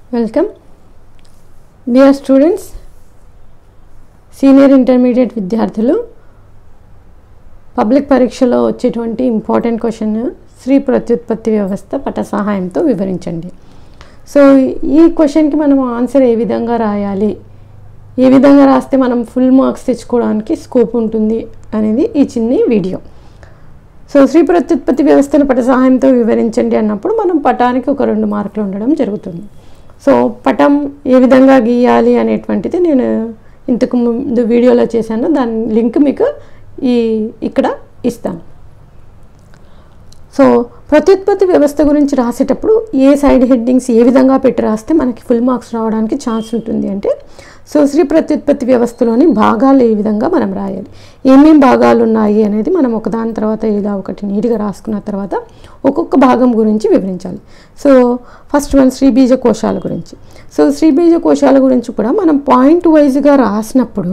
welcome dear students senior intermediate విద్యార్థులు public పరీక్షలో వచ్చేటువంటి ఇంపార్టెంట్ క్వశ్చన్ శ్రీ ప్రత్యుత్పత్తి వ్యవస్థ పట సహాయంతో వివరించండి సో ఈ క్వశ్చన్కి మనం ఆన్సర్ ఏ విధంగా రాయాలి ఏ విధంగా రాస్తే మనం ఫుల్ మార్క్స్ తెచ్చుకోవడానికి స్కోప్ ఉంటుంది అనేది ఈ చిన్ని వీడియో సో శ్రీ ప్రత్యుత్పత్తి వ్యవస్థను పట సహాయంతో వివరించండి అన్నప్పుడు మనం పటానికి ఒక రెండు మార్కులు ఉండడం జరుగుతుంది సో పటం ఏ విధంగా గీయాలి అనేటువంటిది నేను ఇంతకు ముందు వీడియోలో చేశాను దాని లింక్ మీకు ఈ ఇక్కడ ఇస్తాను సో ప్రత్యుత్పత్తి వ్యవస్థ గురించి రాసేటప్పుడు ఏ సైడ్ హెడ్డింగ్స్ ఏ విధంగా పెట్టి రాస్తే మనకి ఫుల్ మార్క్స్ రావడానికి ఛాన్స్ ఉంటుంది అంటే సో శ్రీ ప్రత్యుత్పత్తి వ్యవస్థలోని భాగాలు ఏ విధంగా మనం రాయాలి ఏమేం భాగాలు ఉన్నాయి అనేది మనం ఒకదాని తర్వాత ఇలా ఒకటి నీట్గా రాసుకున్న తర్వాత ఒక్కొక్క భాగం గురించి వివరించాలి సో ఫస్ట్ వన్ శ్రీబీజ కోశాల గురించి సో శ్రీబీజ కోశాల గురించి కూడా మనం పాయింట్ వైజ్గా రాసినప్పుడు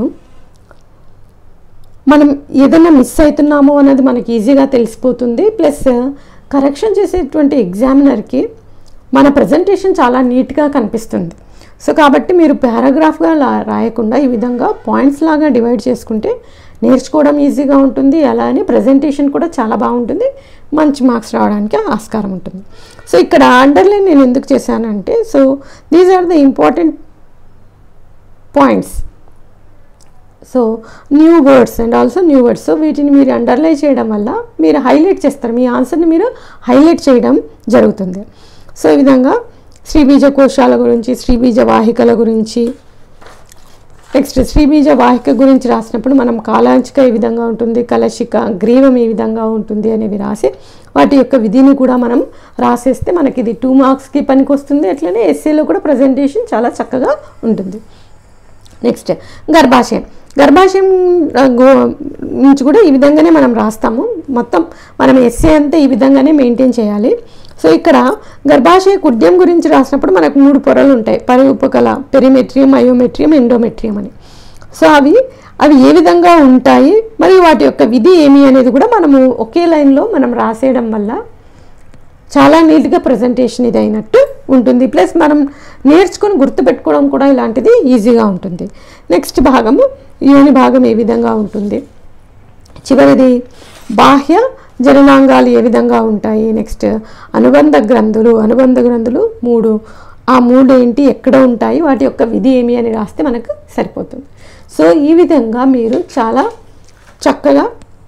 మనం ఏదైనా మిస్ అవుతున్నామో అన్నది మనకి ఈజీగా తెలిసిపోతుంది ప్లస్ కరెక్షన్ చేసేటువంటి ఎగ్జామినర్కి మన ప్రజెంటేషన్ చాలా నీట్గా కనిపిస్తుంది సో కాబట్టి మీరు పారాగ్రాఫ్గా రాయకుండా ఈ విధంగా పాయింట్స్ లాగా డివైడ్ చేసుకుంటే నేర్చుకోవడం ఈజీగా ఉంటుంది అలానే ప్రజెంటేషన్ కూడా చాలా బాగుంటుంది మంచి మార్క్స్ రావడానికి ఆస్కారం ఉంటుంది సో ఇక్కడ అండర్లైన్ నేను ఎందుకు చేశానంటే so these are the important points so new words and also new words so వీటిని మీరు అండర్లైన్ చేయడం వల్ల మీరు హైలైట్ చేస్తారు మీ ఆన్సర్ని మీరు హైలైట్ చేయడం జరుగుతుంది సో ఈ విధంగా శ్రీబీజ కోశాల గురించి శ్రీబీజ వాహికల గురించి నెక్స్ట్ శ్రీబీజ వాహిక గురించి రాసినప్పుడు మనం కాలాంచిక ఏ విధంగా ఉంటుంది కలశిక గ్రీవం ఏ విధంగా ఉంటుంది అనేవి రాసి వాటి యొక్క విధిని కూడా మనం రాసేస్తే మనకి ఇది టూ మార్క్స్కి పనికి వస్తుంది అట్లనే ఎస్ఏలో కూడా ప్రజెంటేషన్ చాలా చక్కగా ఉంటుంది నెక్స్ట్ గర్భాశయం గర్భాశయం నుంచి కూడా ఈ విధంగానే మనం రాస్తాము మొత్తం మనం ఎస్ఏ అంతా ఈ విధంగానే మెయింటైన్ చేయాలి సో ఇక్కడ గర్భాశయ కుడ్యం గురించి రాసినప్పుడు మనకు మూడు పొరలు ఉంటాయి పరి ఉపకల పెరిమెట్రియం అయోమెట్రియం ఎండోమెట్రియం అని సో అవి అవి ఏ విధంగా ఉంటాయి మరియు వాటి యొక్క విధి ఏమి అనేది కూడా మనము ఒకే లైన్లో మనం రాసేయడం వల్ల చాలా నీట్గా ప్రజెంటేషన్ ఇది అయినట్టు ఉంటుంది ప్లస్ మనం నేర్చుకొని గుర్తుపెట్టుకోవడం కూడా ఇలాంటిది ఈజీగా ఉంటుంది నెక్స్ట్ భాగము యోని భాగం ఏ విధంగా ఉంటుంది చివరిది బాహ్య జననాంగాలు ఏ విధంగా ఉంటాయి నెక్స్ట్ అనుబంధ గ్రంథులు అనుబంధ గ్రంథులు మూడు ఆ మూడు ఏంటి ఎక్కడ ఉంటాయి వాటి యొక్క విధి ఏమి అని రాస్తే మనకు సరిపోతుంది సో ఈ విధంగా మీరు చాలా చక్కగా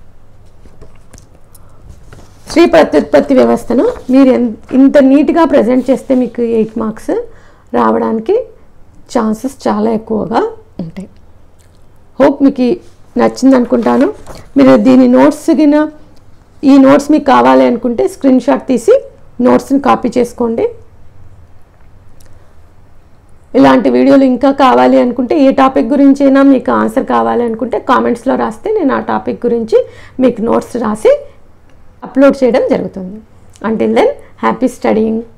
శ్రీ ప్రత్యుత్పత్తి వ్యవస్థను మీరు ఇంత నీట్గా ప్రజెంట్ చేస్తే మీకు ఎయిట్ మార్క్స్ రావడానికి ఛాన్సెస్ చాలా ఎక్కువగా ఉంటాయి హోప్ మీకు నచ్చింది అనుకుంటాను మీరు దీని నోట్స్ గిన ఈ నోట్స్ మీకు కావాలి అనుకుంటే స్క్రీన్ షాట్ తీసి నోట్స్ని కాపీ చేసుకోండి ఇలాంటి వీడియోలు ఇంకా కావాలి అనుకుంటే ఏ టాపిక్ గురించి అయినా మీకు ఆన్సర్ కావాలి అనుకుంటే కామెంట్స్లో రాస్తే నేను ఆ టాపిక్ గురించి మీకు నోట్స్ రాసి అప్లోడ్ చేయడం జరుగుతుంది అంటిల్ దెన్ హ్యాపీ స్టడీయింగ్